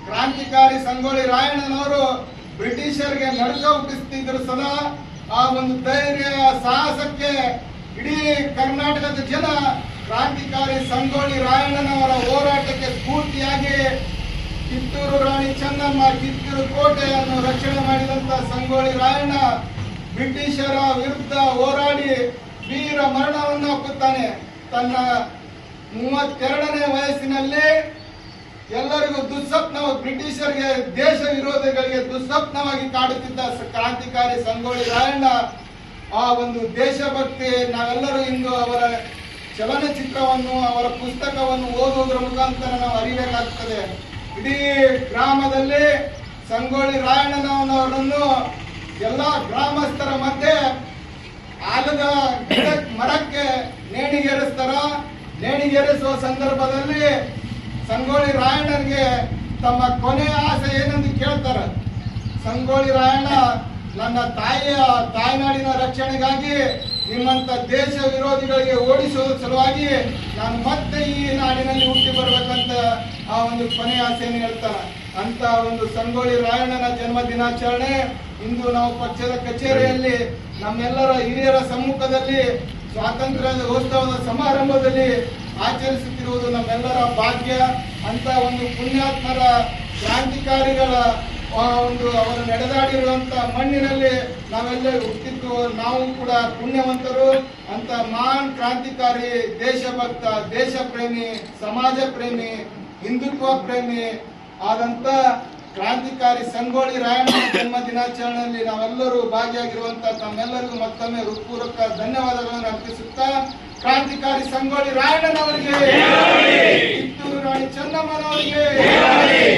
ಕ್ರಾಂತಿಕಾರಿ ಸಂಗೊಳ್ಳಿ ರಾಯಣ್ಣನವರು ಬ್ರಿಟಿಷರಿಗೆ ನಡುಕ ಹುಟ್ಟಿಸ್ತಿದ್ರು ಸದಾ ಆ ಒಂದು ಧೈರ್ಯ ಸಾಹಸಕ್ಕೆ ಇಡೀ ಕರ್ನಾಟಕದ ಜನ ಕ್ರಾಂತಿಕಾರಿ ಸಂಗೊಳ್ಳಿ ರಾಯಣ್ಣನವರ ಹೋರಾಟಕ್ಕೆ ಸ್ಫೂರ್ತಿಯಾಗಿ ಕಿತ್ತೂರು ರಾಣಿ ಚೆನ್ನಮ್ಮ ಕಿತ್ತೂರು ಕೋಟೆಯನ್ನು ರಕ್ಷಣೆ ಮಾಡಿದಂತ ಸಂಗೊಳ್ಳಿ ರಾಯಣ್ಣ ಬ್ರಿಟಿಷರ ವಿರುದ್ಧ ಹೋರಾಡಿ ವೀರ ಮರಣವನ್ನು ಒಪ್ಪುತ್ತಾನೆ ತನ್ನ ಮೂವತ್ತೆರಡನೇ ವಯಸ್ಸಿನಲ್ಲಿ ಎಲ್ಲರಿಗೂ ದುಸ್ವಪ್ನ ಬ್ರಿಟಿಷರಿಗೆ ದೇಶ ವಿರೋಧಿಗಳಿಗೆ ದುಸ್ವಪ್ನವಾಗಿ ಕಾಡುತ್ತಿದ್ದ ಸ- ಕ್ರಾಂತಿಕಾರಿ ಸಂಗೊಳ್ಳಿ ರಾಯಣ್ಣ ಆ ಒಂದು ದೇಶಭಕ್ತಿ ನಾವೆಲ್ಲರೂ ಇಂದು ಅವರ ಚಲನಚಿತ್ರವನ್ನು ಅವರ ಪುಸ್ತಕವನ್ನು ಓದುವುದರ ಮುಖಾಂತರ ನಾವು ಅರಿಬೇಕಾಗ್ತದೆ ಇಡೀ ಗ್ರಾಮದಲ್ಲಿ ಸಂಗೊಳ್ಳಿ ರಾಯಣ್ಣನವರನ್ನು ಎಲ್ಲ ಗ್ರಾಮಸ್ಥರ ಮಧ್ಯೆ ಆಲದ ಗಿಡ- ಮರಕ್ಕೆ ನೇಣಿಗೇರಿಸ್ತಾರ ನೇಣಿಗೇರಿಸುವ ಸಂದರ್ಭದಲ್ಲಿ ಸಂಗೊಳ್ಳಿ ರಾಯಣ್ಣನಿಗೆ ತಮ್ಮ ಕೊನೆಯ ಆಸೆ ಏನೆಂದು ಕೇಳ್ತಾರ ಸಂಗೊಳ್ಳಿ ರಾಯಣ್ಣ ನನ್ನ ತಾಯಿಯ ತಾಯ್ನಾಡಿನ ರಕ್ಷಣೆಗಾಗಿ ನಿಮ್ಮಂತ ದೇಶ ವಿರೋಧಿಗಳಿಗೆ ಓಡಿಸುವ ಸಲುವಾಗಿ ನಾನು ಮತ್ತೆ ಈ ನಾಡಿನಲ್ಲಿ ಹುಟ್ಟಿ ಬರ್ಬೇಕಂತ ಆ ಒಂದು ಕೊನೆಯ ಆಸೆಯನ್ನು ಹೇಳ್ತಾರ ಅಂತ ಒಂದು ಸಂಗೊಳ್ಳಿ ರಾಯಣ್ಣನ ಜನ್ಮ ದಿನಾಚರಣೆ ಇಂದು ನಾವು ಪಕ್ಷದ ಕಚೇರಿಯಲ್ಲಿ ನಮ್ಮೆಲ್ಲರ ಹಿರಿಯರ ಸಮ್ಮುಖದಲ್ಲಿ ಸ್ವಾತಂತ್ರ್ಯದ ಉತ್ಸವದ ಸಮಾರಂಭದಲ್ಲಿ ಆಚರಿಸುತ್ತಿರುವುದು ನಮ್ಮೆಲ್ಲರ ಭಾಗ್ಯ ಅಂತ ಒಂದು ಪುಣ್ಯಾತ್ಮರ ಕ್ರಾಂತಿಕಾರಿಗಳ ಆ ಒಂದು ಅವರು ನಡೆದಾಡಿರುವಂತ ಮಣ್ಣಿನಲ್ಲಿ ನಾವೆಲ್ಲ ಹುಟ್ಟಿದ್ದು ನಾವು ಕೂಡ ಪುಣ್ಯವಂತರು ಅಂತ ಮಹಾನ್ ಕ್ರಾಂತಿಕಾರಿ ದೇಶಭಕ್ತ ದೇಶ ಪ್ರೇಮಿ ಸಮಾಜ ಪ್ರೇಮಿ ಹಿಂದುತ್ವ ಪ್ರೇಮಿ ಆದಂತ ಕ್ರಾಂತಿಕಾರಿ ಸಂಗೊಳ್ಳಿ ರಾಯಣ್ಣ ಜನ್ಮ ದಿನಾಚರಣೆಯಲ್ಲಿ ನಾವೆಲ್ಲರೂ ಭಾಗಿಯಾಗಿರುವಂತ ತಮ್ಮೆಲ್ಲರಿಗೂ ಮತ್ತೊಮ್ಮೆ ಹೃತ್ಪೂರ್ವಕ ಧನ್ಯವಾದಗಳನ್ನು ಅರ್ಪಿಸುತ್ತಾ ಕ್ರಾಂತಿಕಾರಿ ಸಂಗೊಳ್ಳಿ ರಾಯಣ್ಣನವರಿಗೆ ಕಿತ್ತೂರು ರಾಣಿ ಚೆನ್ನಮ್ಮನವರಿಗೆ